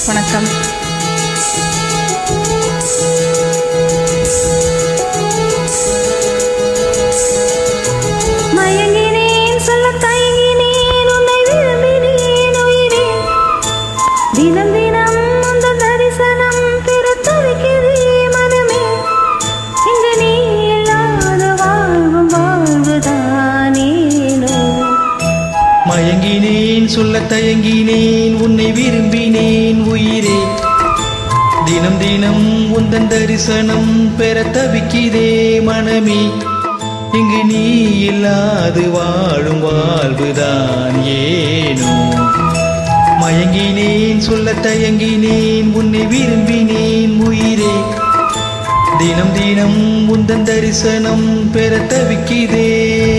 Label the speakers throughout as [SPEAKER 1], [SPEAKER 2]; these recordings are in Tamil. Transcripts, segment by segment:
[SPEAKER 1] வணக்கம்
[SPEAKER 2] மயங்கினேன் சொல்ல தயங்கினேன் உன்னை விரும்பினேன் உயிரே தினம் தினம் அந்த தரிசனம் பெற தவிக்கிறே மனமே இங்கு நீ இல்லாத வாழ்வும் வாழ்வுதானேனோ
[SPEAKER 3] மயங்கினேன் சொல்ல தயங்கினேன் உன்னை விரும்பினேன் உயிரே தினம் தினம் உந்தன் தரிசனம் பெற தவிக்கிறே மனமே இங்கு நீ இல்லாது வாழும் வாழ்வுதான் ஏனோ மயங்கினேன் சொல்ல தயங்கினேன் உன்னை விரும்பினேன் உயிரே தினம் தினம் உந்தன் தரிசனம் பெற தவிக்கிறே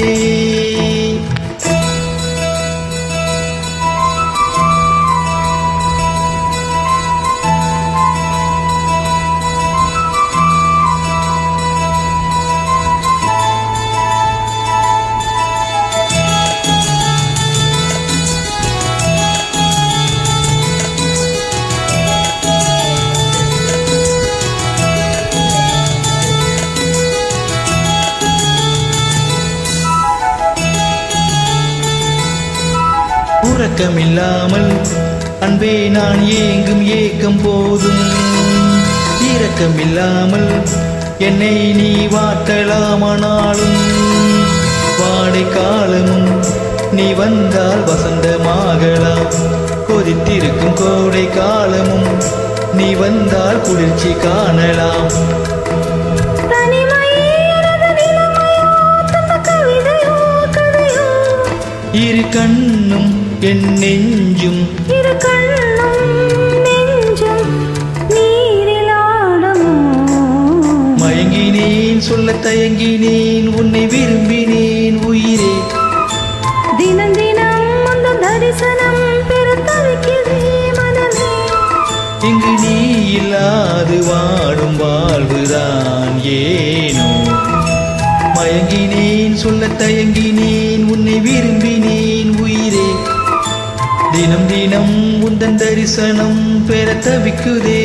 [SPEAKER 3] உறக்கமில்லாமல் அன்பே நான் ஏங்கும் ஏக்கம் போதும் இரக்கமில்லாமல் என்னை நீ வாட்டலாமனாலும் வாடை காலமும் நீ வந்தால் வசந்தமாகலாம் கொதித்திருக்கும் கோடை காலமும் நீ வந்தால் குளிர்ச்சி காணலாம்
[SPEAKER 2] தனிமையே எனது நிலைமையோ துன்ப கவிதையோ கதையோ
[SPEAKER 3] இரு கண்ணும் என் நெஞ்சும்
[SPEAKER 2] இரு கண்ணும் நெஞ்சும் நீரில் ஆடுமோ
[SPEAKER 3] மயங்கினேன் சொல்ல தயங்கினேன் உன்னை விரும்பினேன் உயிரே
[SPEAKER 2] தினம் தினம் அந்த தரிசனம் பெற தவிக்கிறே மனமே
[SPEAKER 3] இங்கு நீ இல்லாது வாடும் வாழ்வுதான் ஏனோ மயங்கினேன் சொல்ல தயங்கினேன் உன்னை விரும்பினேன் உயிரே தினம் தினம் உந்தன் தரிசனம் பெற தவிக்குதே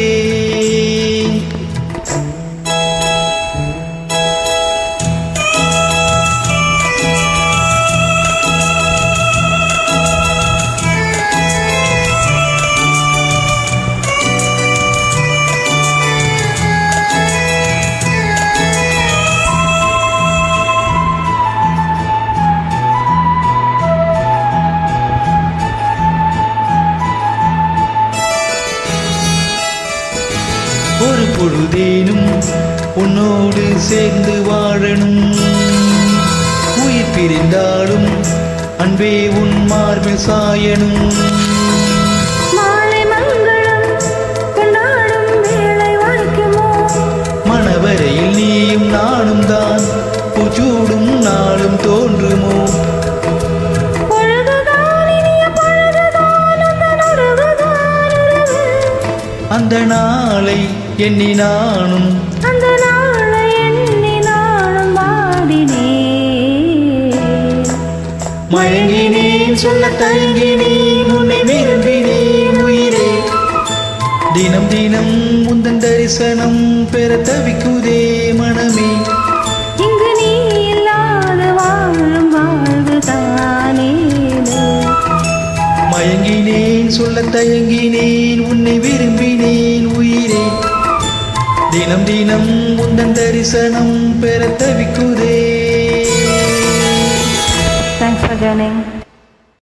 [SPEAKER 3] ஒரு பொழுதேனும் உன்னோடு சேர்ந்து வாழணும் உயிர் பிரிந்தாலும் அன்பே உன் மார்பில் சாயணும்
[SPEAKER 2] மாலை மங்களம் கொண்டாடும் வேளை வாய்க்குமோ
[SPEAKER 3] மணவரையில் நீயும் நானும் தான் பூச்சூடும் நாளும் தோன்றுமோ
[SPEAKER 2] பொழுதுதான் இனிய பொழுதுதான் உந்தன் உறவுதான் உறவு
[SPEAKER 3] அந்த நாளை எண்ணி நானும்
[SPEAKER 2] அந்த நாளை எண்ணி நாளும் வாடினேன்
[SPEAKER 3] மயங்கினேன் சொல்ல தயங்கினேன் உன்னை விரும்பினேன் உயிரே தினம் தினம் உந்தன் தரிசனம் பெற தவிக்குதே மனமே
[SPEAKER 2] இங்கு நீ இல்லாத வாழும் வாழ்வு தானேனோ
[SPEAKER 3] மயங்கினேன் சொல்ல தயங்கினேன் உன்னை விரும்பினேன் உயிரே தினம் தினம் உந்தன் தரிசனம் பெற தவிக்குதே
[SPEAKER 2] தேங்க்ஸ் ஃபார் ஜாயினிங்